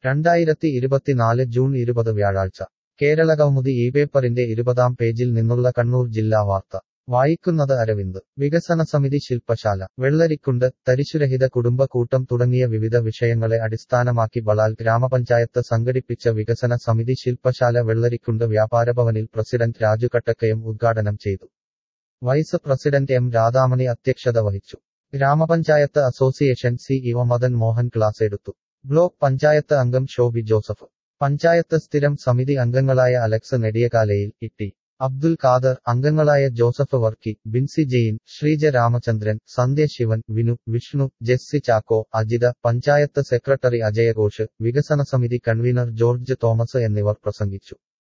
രണ്ടായിരത്തി ഇരുപത്തിനാല് ജൂൺ ഇരുപത് വ്യാഴാഴ്ച കേരളകൗമുദി ഈ പേപ്പറിന്റെ ഇരുപതാം പേജിൽ നിന്നുള്ള കണ്ണൂർ ജില്ലാ വാർത്ത വായിക്കുന്നത് അരവിന്ദ് വികസന സമിതി ശില്പശാല വെള്ളരിക്കുണ്ട് തരിശുരഹിത കുടുംബ കൂട്ടം തുടങ്ങിയ വിവിധ വിഷയങ്ങളെ അടിസ്ഥാനമാക്കി ബളാൽ ഗ്രാമപഞ്ചായത്ത് സംഘടിപ്പിച്ച വികസന സമിതി ശില്പശാല വെള്ളരിക്കുണ്ട് വ്യാപാരഭവനിൽ പ്രസിഡന്റ് രാജു കട്ടക്കയം ഉദ്ഘാടനം ചെയ്തു വൈസ് പ്രസിഡന്റ് എം രാധാമണി അധ്യക്ഷത വഹിച്ചു grama panchayat association CEO Madan Mohan class എടുത്തു ബ്ലോക്ക് പഞ്ചായത്ത് അംഗം ശോഭി ജോസഫ് പഞ്ചായത്ത് സ്ഥിരം സമിതി അംഗങ്ങളായ അലക്സ് നെടിയകാലയിൽ ഇട്ടി അബ്ദുൽ ഖാദർ അംഗങ്ങളായ ജോസഫ് വർക്കി ബിൻസി ജെയിൻ ശ്രീജ രാമചന്ദ്രൻ സന്ധ്യ ശിവൻ വിനു വിഷ്ണു ജെസ്സി ചാക്കോ അജിത പഞ്ചായത്ത് സെക്രട്ടറി അജയഘോഷ് വികസന സമിതി കൺവീനർ ജോർജ് തോമസ് എന്നിവർ പ്രസംഗിച്ചു